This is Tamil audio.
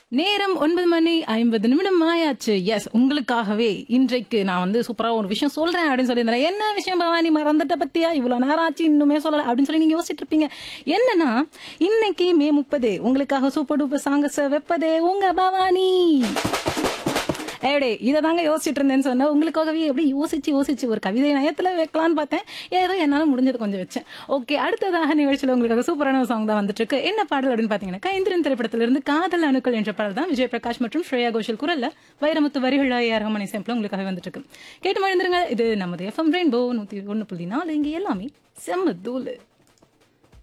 நேரம் ஒன்பது மணி ஐம்பது நிமிடம் ஆயாச்சு எஸ் உங்களுக்காகவே இன்றைக்கு நான் வந்து சூப்பரா ஒரு விஷயம் சொல்றேன் அப்படின்னு சொல்லியிருந்தேன் என்ன விஷயம் பவானி மறந்துட்ட பத்தியா இவ்வளவு நேரம் ஆச்சு இன்னுமே சொல்லல அப்படின்னு சொல்லி நீங்க யோசிச்சுட்டு இருப்பீங்க என்னன்னா இன்னைக்கு மே முப்பது உங்களுக்காக சூப்பர் டூப்பர் சாங்கஸ் வைப்பதே உங்க பவானி ஏடே இதை தாங்க யோசிச்சுட்டு இருந்தேன்னு சொன்னா உங்களுக்காகவே எப்படி யோசிச்சு யோசிச்சு ஒரு கவிதை நயத்துல வைக்கலான்னு பார்த்தேன் ஏதோ என்னால முடிஞ்சது கொஞ்சம் வச்சேன் ஓகே அடுத்ததாக நிகழ்ச்சியில் உங்களுக்காக சூப்பரான ஒரு சாங் தான் வந்துட்டு இருக்கு என்ன பாடல் அப்படின்னு பாத்தீங்கன்னா இந்திரன் திரைப்படத்திலிருந்து காதல் அணுக்கள் என்ற பாடல் தான் விஜய் பிரகாஷ் மற்றும் ஸ்ரேயா கோஷல் குரல்ல வைரமுத்து வரிகள் ரகமணி சேம்பிள் உங்களுக்காக வந்துட்டு இருக்கு கேட்டு மழுந்துருங்க இது நமது எஃப்எம் ரெயின்போ நூத்தி ஒன்னு புள்ளி நாலு இங்க எல்லாமே செம்ம தூளு